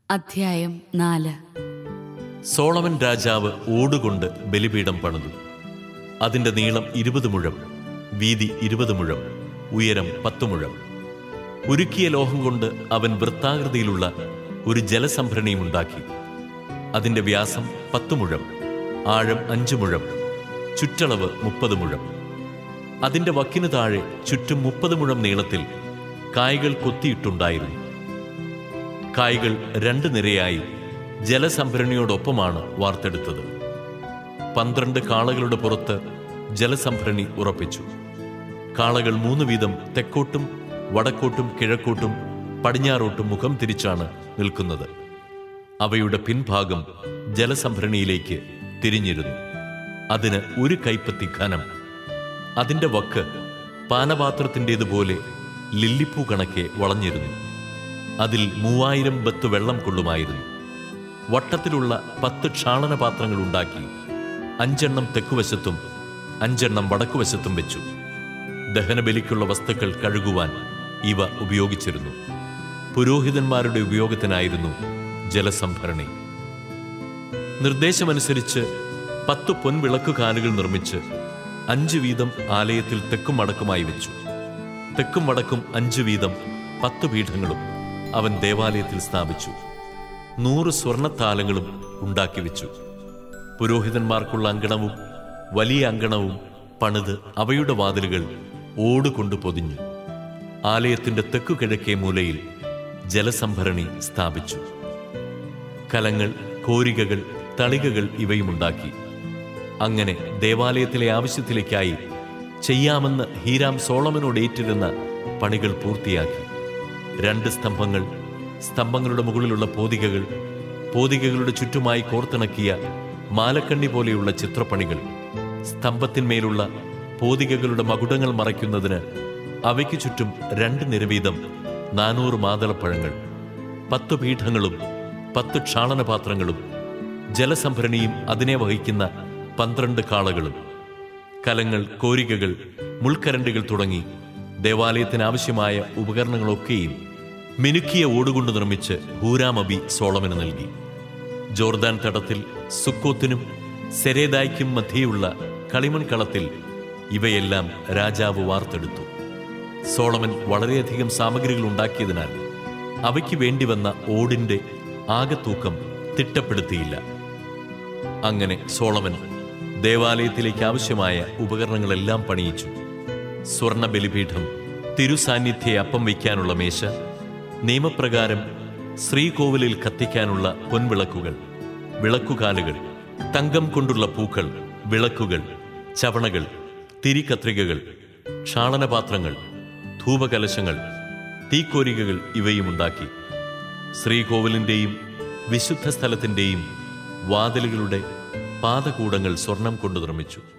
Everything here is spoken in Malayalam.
അധ്യായം നാല് സോളമൻ രാജാവ് ഓടുകൊണ്ട് ബലിപീഠം പണിതു അതിന്റെ നീളം ഇരുപത് മുഴം വീതി ഇരുപത് മുഴം ഉയരം പത്ത് മുഴം ഉരുക്കിയ ലോഹം കൊണ്ട് അവൻ വൃത്താകൃതിയിലുള്ള ഒരു ജലസംഭരണിയും ഉണ്ടാക്കി അതിന്റെ വ്യാസം പത്ത് മുഴം ആഴം അഞ്ച് മുഴം ചുറ്റളവ് മുപ്പത് മുഴം അതിന്റെ വക്കിന് താഴെ ചുറ്റും മുപ്പത് മുഴം നീളത്തിൽ കായ്കൾ കൊത്തിയിട്ടുണ്ടായിരുന്നു കായ്കൾ രണ്ട് നിരയായി ജലസംഭരണിയോടൊപ്പമാണ് വാർത്തെടുത്തത് പന്ത്രണ്ട് കാളകളുടെ പുറത്ത് ജലസംഭരണി ഉറപ്പിച്ചു കാളകൾ മൂന്ന് വീതം തെക്കോട്ടും വടക്കോട്ടും കിഴക്കോട്ടും പടിഞ്ഞാറോട്ടും മുഖം തിരിച്ചാണ് നിൽക്കുന്നത് അവയുടെ പിൻഭാഗം ജലസംഭരണിയിലേക്ക് തിരിഞ്ഞിരുന്നു അതിന് ഒരു കൈപ്പത്തി ഘനം അതിന്റെ വക്ക് പാനപാത്രത്തിൻ്റെതുപോലെ ലില്ലിപ്പൂ കണക്കെ വളഞ്ഞിരുന്നു അതിൽ മൂവായിരം ബത്ത് വെള്ളം കൊള്ളുമായിരുന്നു വട്ടത്തിലുള്ള പത്ത് ക്ഷാളന പാത്രങ്ങൾ ഉണ്ടാക്കി അഞ്ചെണ്ണം തെക്കുവശത്തും അഞ്ചെണ്ണം വടക്കുവശത്തും വെച്ചു ദഹനബലിക്കുള്ള വസ്തുക്കൾ കഴുകുവാൻ ഇവ ഉപയോഗിച്ചിരുന്നു പുരോഹിതന്മാരുടെ ഉപയോഗത്തിനായിരുന്നു ജലസംഭരണി നിർദ്ദേശമനുസരിച്ച് പത്ത് പൊൻവിളക്കുകാലുകൾ നിർമ്മിച്ച് അഞ്ച് വീതം ആലയത്തിൽ തെക്കും വടക്കുമായി വെച്ചു തെക്കും വടക്കും അഞ്ച് വീതം പത്ത് പീഠങ്ങളും അവൻ ദേവാലയത്തിൽ സ്ഥാപിച്ചു നൂറ് സ്വർണത്താലങ്ങളും ഉണ്ടാക്കി വെച്ചു പുരോഹിതന്മാർക്കുള്ള അങ്കണവും വലിയ അങ്കണവും പണിത് അവയുടെ വാതിലുകൾ ഓടുകൊണ്ട് പൊതിഞ്ഞു ആലയത്തിന്റെ തെക്കു കിഴക്കേ മൂലയിൽ ജലസംഭരണി സ്ഥാപിച്ചു കലങ്ങൾ കോരികകൾ തളികകൾ ഇവയുമുണ്ടാക്കി അങ്ങനെ ദേവാലയത്തിലെ ആവശ്യത്തിലേക്കായി ചെയ്യാമെന്ന് ഹീരാം സോളമനോട് ഏറ്റിരുന്ന പണികൾ പൂർത്തിയാക്കി രണ്ട് സ്തംഭങ്ങൾ സ്തംഭങ്ങളുടെ മുകളിലുള്ള പോതികകൾ പോതികകളുടെ ചുറ്റുമായി കോർത്തിണക്കിയ മാലക്കണ്ണി പോലെയുള്ള ചിത്രപ്പണികൾ സ്തംഭത്തിന്മേലുള്ള പോതികകളുടെ മകുടങ്ങൾ മറയ്ക്കുന്നതിന് അവയ്ക്ക് ചുറ്റും രണ്ട് നിരവീതം നാനൂറ് മാതളപ്പഴങ്ങൾ പത്ത് പീഠങ്ങളും പത്ത് ക്ഷാളനപാത്രങ്ങളും ജലസംഭരണിയും അതിനെ വഹിക്കുന്ന പന്ത്രണ്ട് കാളകളും കലങ്ങൾ കോരികകൾ മുൾക്കരണ്ടുകൾ തുടങ്ങി ദേവാലയത്തിന് ആവശ്യമായ ഉപകരണങ്ങളൊക്കെയും മിനുക്കിയ ഓടുകൊണ്ട് നിർമ്മിച്ച് ഹൂരാമബി സോളമന് നൽകി ജോർദാൻ തടത്തിൽ സുക്കോത്തിനും സെരേദായ്ക്കും മധ്യയുള്ള കളിമൺ കളത്തിൽ ഇവയെല്ലാം രാജാവ് വാർത്തെടുത്തു സോളമൻ വളരെയധികം സാമഗ്രികൾ ഉണ്ടാക്കിയതിനാൽ അവയ്ക്ക് വേണ്ടിവന്ന ഓടിന്റെ ആകത്തൂക്കം തിട്ടപ്പെടുത്തിയില്ല അങ്ങനെ സോളമൻ ദേവാലയത്തിലേക്ക് ആവശ്യമായ ഉപകരണങ്ങളെല്ലാം പണിയിച്ചു സ്വർണ ബലിപീഠം തിരുസാന്നിധ്യ അപ്പം വയ്ക്കാനുള്ള മേശ നിയമപ്രകാരം ശ്രീകോവിലിൽ കത്തിക്കാനുള്ള പൊൻവിളക്കുകൾ വിളക്കുകാലുകൾ തങ്കം കൊണ്ടുള്ള പൂക്കൾ വിളക്കുകൾ ചവണകൾ തിരികത്രികകൾ ക്ഷാളനപാത്രങ്ങൾ ധൂപകലശങ്ങൾ തീക്കോരികകൾ ഇവയുമുണ്ടാക്കി ശ്രീകോവിലിന്റെയും വിശുദ്ധ സ്ഥലത്തിന്റെയും വാതിലുകളുടെ പാദകൂടങ്ങൾ സ്വർണം കൊണ്ട് നിർമ്മിച്ചു